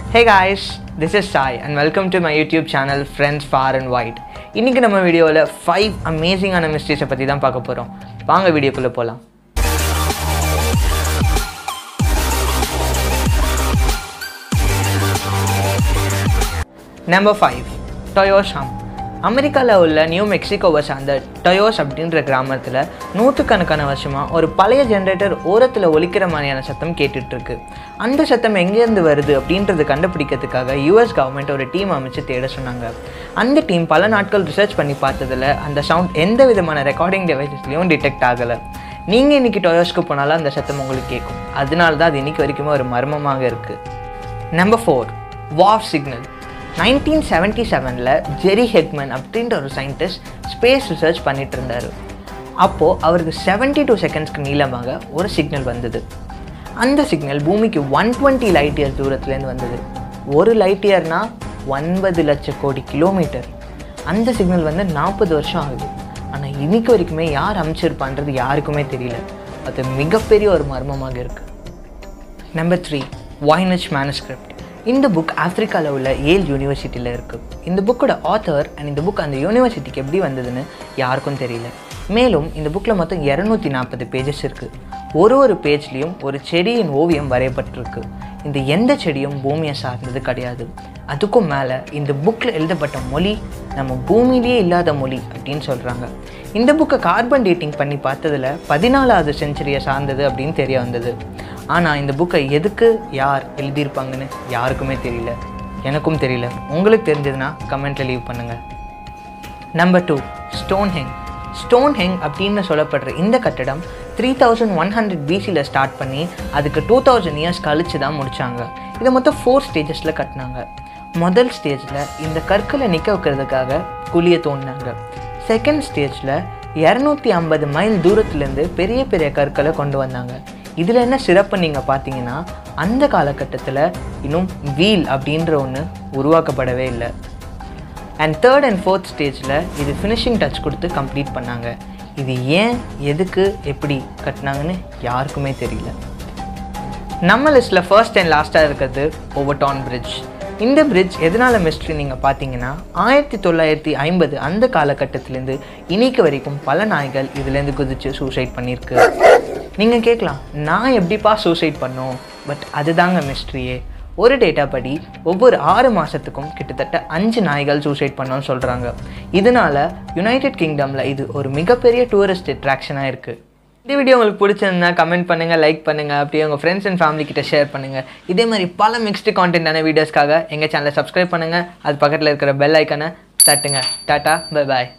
hey guys this is Sai and welcome to my YouTube channel friends for and white இன்றைக்கி நம்ம வீடியோவில் five அமேசிங்கான மிஸ்டேக்ஸை பற்றி தான் பார்க்க போகிறோம் வாங்க வீடியோக்குள்ளே போகலாம் நம்பர் ஃபைவ் டொயோஷாம் அமெரிக்காவில் உள்ள நியூ மெக்சிகோவை சார்ந்த டொயோஸ் அப்படின்ற கிராமத்தில் நூற்றுக்கணக்கான வருஷமாக ஒரு பழைய ஜென்ரேட்டர் ஓரத்தில் ஒலிக்கிற மாதிரியான சத்தம் கேட்டுட்ருக்கு அந்த சத்தம் எங்கேருந்து வருது அப்படின்றத கண்டுபிடிக்கிறதுக்காக யூஎஸ் கவர்மெண்ட் ஒரு டீம் அமைச்சு தேட சொன்னாங்க அந்த டீம் பல நாட்கள் ரிசர்ச் பண்ணி பார்த்ததில் அந்த சவுண்ட் எந்த விதமான ரெக்கார்டிங் டிவைசஸ்லையும் டிடெக்ட் ஆகலை நீங்கள் இன்றைக்கி டொயோஸ்க்கு போனாலும் அந்த சத்தம் உங்களுக்கு கேட்கும் அதனால தான் அது இன்றைக்கி வரைக்குமே ஒரு மர்மமாக இருக்குது number four wow signal nineteen seventy செவனில் ஜெரி ஹெக்மன் அப்படின்ற ஒரு சயின்டிஸ்ட் ஸ்பேஸ் ரிசர்ச் பண்ணிட்டு இருந்தார் அப்போது அவருக்கு செவன்ட்டி டூ செகண்ட்ஸ்க்கு நீளமாக ஒரு சிக்னல் வந்தது அந்த சிக்னல் பூமிக்கு ஒன் டுவெண்ட்டி லைட் இயர்ஸ் தூரத்துலேருந்து வந்தது ஒரு லைட் இயர்னா ஒன்பது லட்சம் கோடி கிலோமீட்டர் அந்த சிக்னல் வந்து நாற்பது வருஷம் ஆகுது ஆனால் இன்னைக்கு வரைக்குமே யார் அமைச்சிருப்பான்றது யாருக்குமே தெரியல அது மிகப்பெரிய ஒரு மர்மமாக இருக்குது நம்பர் த்ரீ வாய்னச் மேனஸ்கிரிப்ட் இந்த புக் ஆஃப்ரிக்காவில் உள்ள ஏல் யூனிவர்சிட்டியில் இருக்குது இந்த புக்கோட ஆத்தர் அண்ட் இந்த புக் அந்த யூனிவர்சிட்டிக்கு எப்படி வந்ததுன்னு யாருக்கும் தெரியல மேலும் இந்த புக்கில் மொத்தம் இரநூத்தி நாற்பது பேஜஸ் இருக்குது ஒரு ஒரு பேஜ்லேயும் ஒரு செடியின் ஓவியம் வரையப்பட்டிருக்கு இந்த எந்த செடியும் பூமியை சார்ந்தது கிடையாது அதுக்கும் மேலே இந்த புக்கில் எழுதப்பட்ட மொழி நம்ம பூமியிலேயே இல்லாத மொழி அப்படின்னு சொல்கிறாங்க இந்த புக்கை கார்பன் டேட்டிங் பண்ணி பார்த்ததில் பதினாலாவது செஞ்சுரியை சார்ந்தது அப்படின்னு தெரிய வந்தது ஆனால் இந்த புக்கை எதுக்கு யார் எழுதியிருப்பாங்கன்னு யாருக்குமே தெரியல எனக்கும் தெரியல உங்களுக்கு தெரிஞ்சதுன்னா கமெண்ட்டில் லீவ் பண்ணுங்கள் number two Stonehenge Stonehenge அப்படின்னு சொல்லப்படுற இந்த கட்டடம் த்ரீ தௌசண்ட் ஒன் ஹண்ட்ரட் பிசியில் ஸ்டார்ட் பண்ணி அதுக்கு டூ தௌசண்ட் இயர்ஸ் கழிச்சு தான் முடித்தாங்க இதை மொத்தம் ஃபோர் ஸ்டேஜஸில் கட்டினாங்க முதல் ஸ்டேஜில் இந்த கற்களை நிற்க வைக்கிறதுக்காக குழியை தோண்டினாங்க செகண்ட் ஸ்டேஜில் இரநூத்தி ஐம்பது மைல் தூரத்துலேருந்து பெரிய பெரிய கற்களை கொண்டு வந்தாங்க இதில் என்ன சிறப்பு நீங்கள் பார்த்தீங்கன்னா அந்த காலகட்டத்தில் இன்னும் வீல் அப்படின்ற ஒன்று உருவாக்கப்படவே இல்லை அண்ட் தேர்ட் அண்ட் ஃபோர்த் ஸ்டேஜில் இது ஃபினிஷிங் டச் கொடுத்து கம்ப்ளீட் பண்ணாங்க இது ஏன் எதுக்கு எப்படி கட்டினாங்கன்னு யாருக்குமே தெரியல நம்ம லிஸ்ட்டில் ஃபர்ஸ்ட் அண்ட் லாஸ்ட்டாக இருக்கிறது ஓவர்டான் பிரிட்ஜ் இந்த பிரிட்ஜ் எதனால் மிஸ்ட்ரி நீங்கள் பார்த்தீங்கன்னா ஆயிரத்தி தொள்ளாயிரத்தி ஐம்பது அந்த காலகட்டத்திலேருந்து இன்னைக்கு வரைக்கும் பல நாய்கள் இதுலேருந்து குதித்து சூசைட் பண்ணியிருக்கு நீங்கள் கேட்கலாம் நான் எப்படிப்பா சூசைட் பண்ணோம் பட் அதுதாங்க மிஸ்ட்ரியே ஒரு டேட்டா படி ஒவ்வொரு ஆறு மாதத்துக்கும் கிட்டத்தட்ட அஞ்சு நாய்கள் சூசைட் பண்ணோன்னு சொல்கிறாங்க இதனால யுனைடெட் கிங்டமில் இது ஒரு மிகப்பெரிய டூரிஸ்ட் அட்ராக்ஷனாக இருக்குது இந்த வீடியோ உங்களுக்கு பிடிச்சிருந்தா கமெண்ட் பண்ணுங்கள் லைக் பண்ணுங்கள் அப்படியே உங்கள் ஃப்ரெண்ட்ஸ் அண்ட் ஃபேமிலி கிட்ட ஷேர் பண்ணுங்கள் இதே மாதிரி பல மிக்ஸ்டு கான்டென்ட்டான வீடியோஸ்க்காக எங்கள் சேனலை சப்ஸ்கிரைப் பண்ணுங்கள் அது பக்கத்தில் இருக்கிற பெல் ஐக்கனை தட்டுங்க டாட்டா பை பாய்